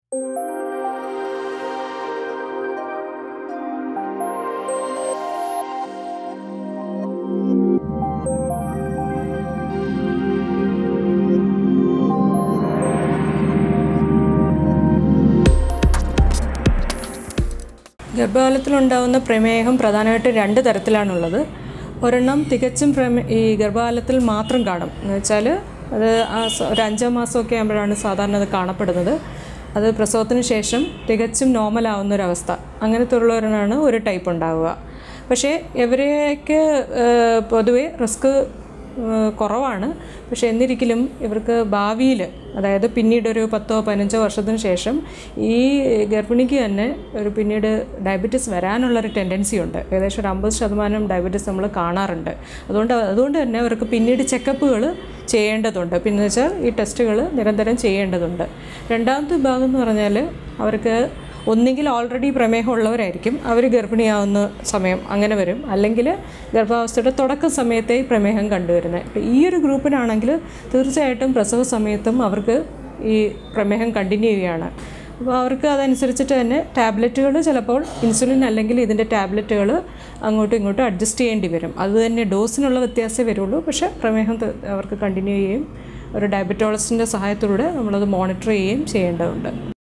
ഗർഭകാലത്തിലുണ്ടാകുന്ന പ്രമേഹം പ്രധാനമായിട്ട് രണ്ട് തരത്തിലാണുള്ളത് ഒരെണ്ണം തികച്ചും പ്രമേ ഈ ഗർഭകാലത്തിൽ മാത്രം കാണും എന്ന് വെച്ചാൽ അത് ആ സ- ഒരു അഞ്ചാം മാസമൊക്കെ ആകുമ്പോഴാണ് സാധാരണ അത് കാണപ്പെടുന്നത് അത് പ്രസവത്തിന് ശേഷം തികച്ചും നോർമൽ ആവുന്ന ഒരവസ്ഥ അങ്ങനത്തെ ഉള്ളവരാണ് ഒരു ടൈപ്പ് ഉണ്ടാവുക പക്ഷേ ഇവരെയൊക്കെ ഏഹ്, പൊതുവേ റിസ്ക് ഏഹ് കുറവാണ് പക്ഷെ എന്നിരിക്കലും ഇവർക്ക് ഭാവിയിൽ അതായത് പിന്നീട് ഒരു പത്തോ പതിനഞ്ചോ വർഷത്തിന് ശേഷം ഈ ഗർഭിണിക്ക് തന്നെ ഒരു പിന്നീട് ഡയബറ്റീസ് വരാനുള്ളൊരു ടെൻഡൻസി ഉണ്ട് ഏകദേശം ഒരു അമ്പത് ശതമാനം ഡയബറ്റീസ് നമ്മൾ കാണാറുണ്ട് അതുകൊണ്ട് അതുകൊണ്ട് തന്നെ അവർക്ക് പിന്നീട് ചെക്കപ്പുകൾ ചെയ്യേണ്ടതുണ്ട് പിന്നെ വെച്ചാൽ ഈ ടെസ്റ്റുകൾ നിരന്തരം ചെയ്യേണ്ടതുണ്ട് രണ്ടാമത്തെ ഭാഗം എന്ന് പറഞ്ഞാൽ അവർക്ക് ഒന്നുകിൽ ഓൾറെഡി പ്രമേഹം ഉള്ളവരായിരിക്കും അവർ ഗർഭിണിയാവുന്ന സമയം അങ്ങനെ വരും അല്ലെങ്കിൽ ഗർഭാവസ്ഥയുടെ തുടക്ക സമയത്തെ ഈ പ്രമേഹം കണ്ടുവരുന്നത് അപ്പോൾ ഈ ഒരു ഗ്രൂപ്പിനാണെങ്കിൽ തീർച്ചയായിട്ടും പ്രസവ സമയത്തും അവർക്ക് ഈ പ്രമേഹം കണ്ടിന്യൂ ചെയ്യുകയാണ് അപ്പോൾ അവർക്ക് അതനുസരിച്ചിട്ട് തന്നെ ടാബ്ലറ്റുകൾ ചിലപ്പോൾ ഇൻസുലിൻ അല്ലെങ്കിൽ ഇതിൻ്റെ ടാബ്ലറ്റുകൾ അങ്ങോട്ടും ഇങ്ങോട്ടും അഡ്ജസ്റ്റ് ചെയ്യേണ്ടി വരും അത് തന്നെ ഡോസിനുള്ള വ്യത്യാസമേ വരുള്ളൂ പക്ഷേ പ്രമേഹം ത- അവർക്ക് കണ്ടിന്യൂ ചെയ്യുകയും ഒരു ഡയബറ്റോളജിസ്റ്റിൻ്റെ സഹായത്തോടെ നമ്മളത് മോണിറ്റർ ചെയ്യുകയും ചെയ്യേണ്ടതുണ്ട്